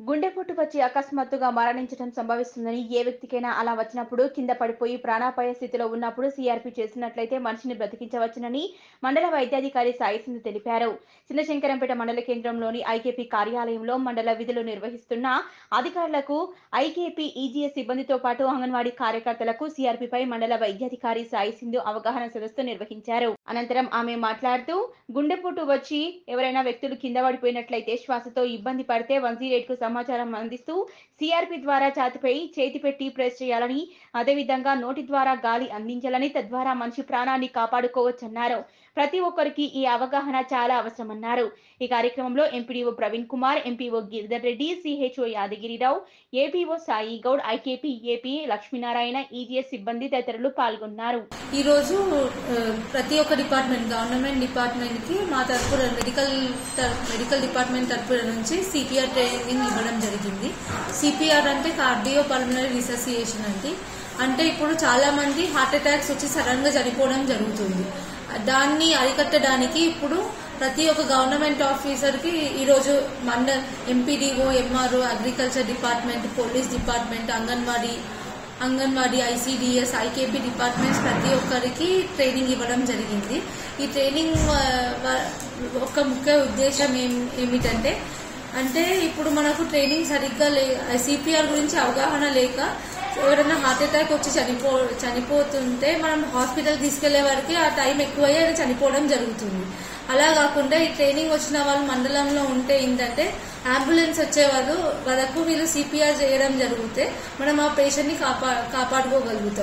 గుండెపోటు వచ్చి అకస్మాత్తుగా మరణించడం సంభవిస్తుందని ఏ వ్యక్తికైనా అలా వచ్చినప్పుడు కింద పడిపోయి ప్రాణాపాయ స్థితిలో ఉన్నప్పుడు సిఆర్పి చేసినట్లయితే మనిషిని బ్రతికించవచ్చునని మండల వైద్యాధికారి సాయిసింధు తెలిపారు చిన్నశంకరంపేట మండల కేంద్రంలోని ఐకేపీ కార్యాలయంలో మండల విధులు నిర్వహిస్తున్న అధికారులకు ఐకేపీ ఈజీఎస్ సిబ్బందితో పాటు అంగన్వాడీ కార్యకర్తలకు సిఆర్పిపై మండల వైద్యాధికారి సాయి సింధు అవగాహన సదస్సు నిర్వహించారు అనంతరం ఆమె మాట్లాడుతూ గుండెపోటు వచ్చి ఎవరైనా వ్యక్తులు కింద పడిపోయినట్లయితే శ్వాసతో ఇబ్బంది పడితే వన్ కు సమాచారం అందిస్తూ సిఆర్పి ద్వారా ఛాతిపై చేతి పెట్టి ప్రెస్ చేయాలని అదేవిధంగా నోటి ద్వారా గాలి అందించాలని తద్వారా మనిషి ప్రాణాన్ని కాపాడుకోవచ్చన్నారు ప్రతి ఒక్కరికి ఈ అవగాహన చాలా అవసరమన్నారు ఈ కార్యక్రమంలో MPDO Praveen Kumar MPO Giridhar Reddy CHO Yadagirirao APO Sai Goud IKP AP Lakshminarayana EGS సిబ్బంది తదితరులు పాల్గొన్నారు ఈ రోజు ఆ, ప్రతి ఒక్క డిపార్ట్మెంట్ గవర్నమెంట్ డిపార్ట్మెంట్ కి మా తరపున మెడికల్ టర్- మెడికల్ డిపార్ట్మెంట్ తరపున నుంచి సిపిఆర్ ట్రైనింగ్ ఇవ్వడం జరిగింది సిపిఆర్ అంటే కార్డియో పల్మనరీ రిససియేషన్ అంటే అంటే ఇప్పుడు చాలా మంది హార్ట్ అటాక్స్ వచ్చి సడన్ గా చనిపోవడం జరుగుతుంది దాన్ని అరికట్టడానికి ఇప్పుడు ప్రతి ఒక్క గవర్నమెంట్ ఆఫీసర్ కి ఈరోజు మండ MPDO MRO agriculture department police department anganwadi anganwadi ICDS IKP departments ప్రతి ఒక్కరికి ట్రైనింగ్ ఇవ్వడం జరిగింది ఈ ట్రైనింగ్ ఆ, వ- ఒక ముఖ్య ఉద్దేశం ఏం ఏమిటంటే అంటే ఇప్పుడు మనకు ట్రైనింగ్ సరిగ్గా లే సిపిఆర్ గురించి అవగాహన లేక ఎవరైనా హార్ట్ అటాక్ వచ్చి చనిపో చనిపోతుంటే మనం హాస్పిటల్ తీసుకెళ్లే వరకు ఆ టైం ఎక్కువయ్యి ఆయన చనిపోవడం జరుగుతుంది అలా కాకుండా ఈ ట్రైనింగ్ వచ్చిన వాళ్ళు మండలంలో ఉంటే ఏంటంటే అంబులెన్స్ వచ్చేవారు వరకు వీళ్ళు సిపిఆర్ చేయడం జరిగితే మనం ఆ పేషెంట్ ని కాపా కాపాడుకోగలుగుతాం